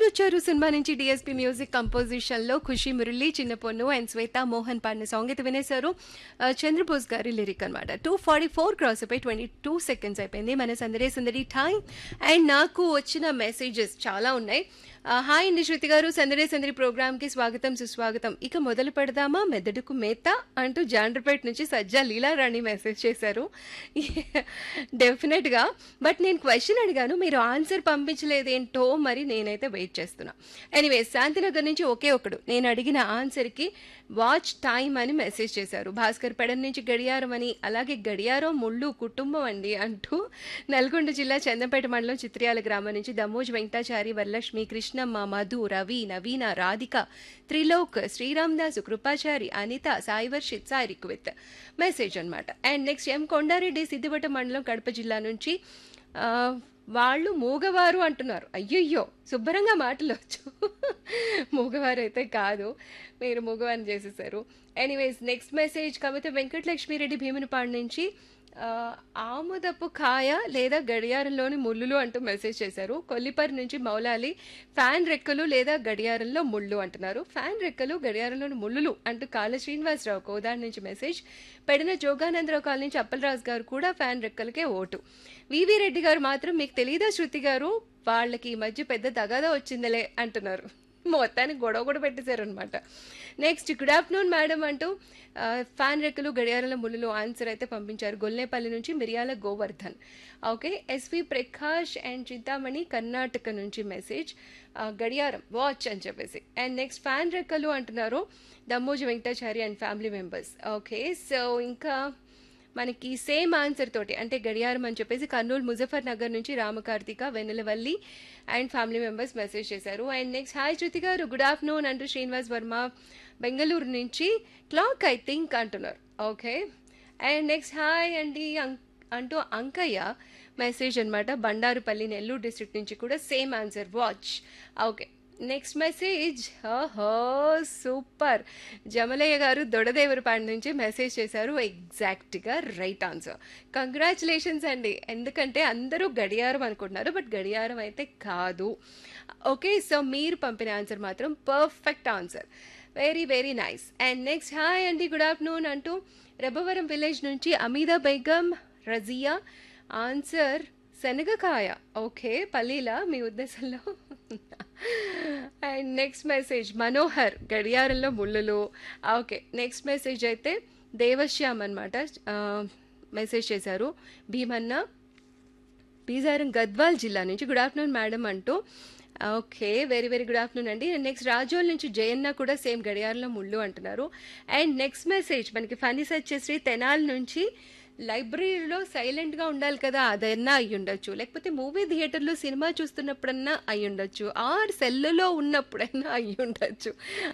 ఎవరొచ్చారు సినిమా నుంచి DSP music composition లో ఖుషి మురళి చిన్న పొన్ను అండ్ శ్వేత మోహన్ పాడిన సాంగ్ అయితే వినేశారు ఆ, చంద్రబోస్ గారి లిరిక్ అనమాట టూ ఫార్టీ ఫోర్ క్రాస్ అయిపోయి ట్వంటీ టూ సెకండ్స్ అయిపోయింది మన సందడే సందడి టైం అండ్ నాకు వచ్చిన మెసేజెస్ చాలా ఉన్నాయి ఆ, హాయ్ అండి శృతి గారు సందడే సందడి ప్రోగ్రామ్కి స్వాగతం సుస్వాగతం ఇక మొదలు పెడదామా మెదడుకు మేత అంటూ జాండ్రపేట నుంచి సజ్జా లీలారాణి మెసేజ్ చేశారు డెఫినెట్గా బట్ నేను క్వశ్చన్ అడిగాను మీరు ఆన్సర్ పంపించలేదేంటో మరి నేనైతే వెయిట్ చేస్తున్నా ఎనీవే శాంతినగర్ నుంచి ఒకే ఒకడు నేను అడిగిన ఆన్సర్కి వాచ్ టైం అని మెసేజ్ చేశారు భాస్కర్ పెడన్ నుంచి గడియారం అని అలాగే గడియారం ముళ్ళు కుటుంబం అండి అంటూ నల్గొండ జిల్లా చందంపేట మండలం చిత్రియాల గ్రామం నుంచి దమోజ్ వెంకటాచారి వరలక్ష్మి కృష్ణమ్మ మధు రవి నవీన రాధిక త్రిలోక్ శ్రీరామ్ దాసు కృపాచారి అనిత సాయి వర్షిత్ సాయి రిక్విత్ మెసేజ్ అనమాట and next M Kondareddy Siddipet మండలం కడప జిల్లా నుంచి ఆ, వాళ్ళు మూగవారు అంటున్నారు అయ్యయ్యో శుభ్రంగా మాటలొచ్చు మూగవారు అయితే కాదు మీరు మూగవారిని చేసేసారు anyways next message Kavitha Venkatalakshmireddy Bheemunipadu నుంచి ఆ, ఆముదపు కాయ లేదా గడియారంలోని ముళ్ళులు అంటూ మెసేజ్ చేశారు కొల్లిపరి నుంచి మౌలాలి ఫ్యాన్ రెక్కలు లేదా గడియారంలో ముళ్ళు అంటున్నారు ఫ్యాన్ రెక్కలు గడియారంలోని ముళ్ళులు అంటూ కాళ శ్రీనివాసరావు కోదాడి నుంచి మెసేజ్ పెడిన జోగానందరావు కాలనీ నుంచి అప్పలరాజు గారు కూడా ఫ్యాన్ రెక్కలకే ఓటు వివి రెడ్డి గారు మాత్రం మీకు తెలియదా శృతి గారు వాళ్ళకి ఈ మధ్య పెద్ద తగాదా వచ్చిందిలే అంటున్నారు మొత్తానికి గొడవ కూడా పెట్టేశారు అనమాట నెక్స్ట్ గుడ్ ఆఫ్టర్నూన్ మేడం అంటూ ఆ, ఫ్యాన్ రెక్కలు గడియారాల ముళ్ళు ఆన్సర్ అయితే పంపించారు గొల్లేపల్లి నుంచి Miriyala Govardhan okay SV Prakash and Chintamani Karnataka నుంచి మెసేజ్ ఆ, గడియారం వాచ్ అని చెప్పేసి అండ్ నెక్స్ట్ ఫ్యాన్ రెక్కలు అంటున్నారు Dammoji Venkatachari and family members okay so ఇంకా మనకి సేమ్ ఆన్సర్ తోటి అంటే గడియారం అని చెప్పేసి కర్నూలు ముజఫర్ నగర్ నుంచి Ramakarthika Vennelavalli and family members message చేశారు అండ్ నెక్స్ట్ హాయ్ శృతి గారు గుడ్ ఆఫ్టర్నూన్ అంటూ శ్రీనివాస్ వర్మ బెంగళూరు నుంచి క్లాక్ ఐ థింక్ అంటున్నారు ఓకే అండ్ నెక్స్ట్ హాయ్ అండి అం- అంటూ అంకయ్య మెసేజ్ అనమాట బండారుపల్లి నెల్లూరు డిస్ట్రిక్ట్ నుంచి కూడా same answer watch okay next message హో సూపర్ జమలయ్య గారు దొడదేవరపాడు నుంచి మెసేజ్ చేశారు ఎగ్జాక్ట్గా రైట్ ఆన్సర్ కంగ్రాచులేషన్స్ అండి ఎందుకంటే అందరూ గడియారం అనుకుంటున్నారు బట్ గడియారం అయితే కాదు ఓకే సో మీరు పంపిన ఆన్సర్ మాత్రం perfect answer very very nice and next hi అండి గుడ్ ఆఫ్టర్నూన్ అంటూ రెబ్బవరం విలేజ్ నుంచి అమీదా బేగం రజియా ఆన్సర్ శనగకాయ ఓకే పల్లీలా మీ ఉద్దేశంలో అండ్ నెక్స్ట్ మెసేజ్ మనోహర్ గడియారంలో ముళ్ళులు ఓకే నెక్స్ట్ మెసేజ్ అయితే దేవశ్యామ్ అనమాట మెసేజ్ చేశారు భీమన్న బీజారం గద్వాల్ జిల్లా నుంచి గుడ్ ఆఫ్టర్నూన్ మేడం అంటూ okay very very good afternoon అండి నెక్స్ట్ రాజోల్ నుంచి జయన్న కూడా సేమ్ గడియారంలో ముళ్ళు అంటున్నారు అండ్ నెక్స్ట్ మెసేజ్ మనకి ఫనీ సెర్చ్ చేసి తెనాల్ నుంచి లైబ్రరీలో సైలెంట్గా ఉండాలి కదా అదన్నా అయి ఉండొచ్చు లేకపోతే మూవీ థియేటర్లో సినిమా చూస్తున్నప్పుడన్నా అయి ఉండొచ్చు ఆర్ సెల్లులో ఉన్నప్పుడైనా అయి ఉండొచ్చు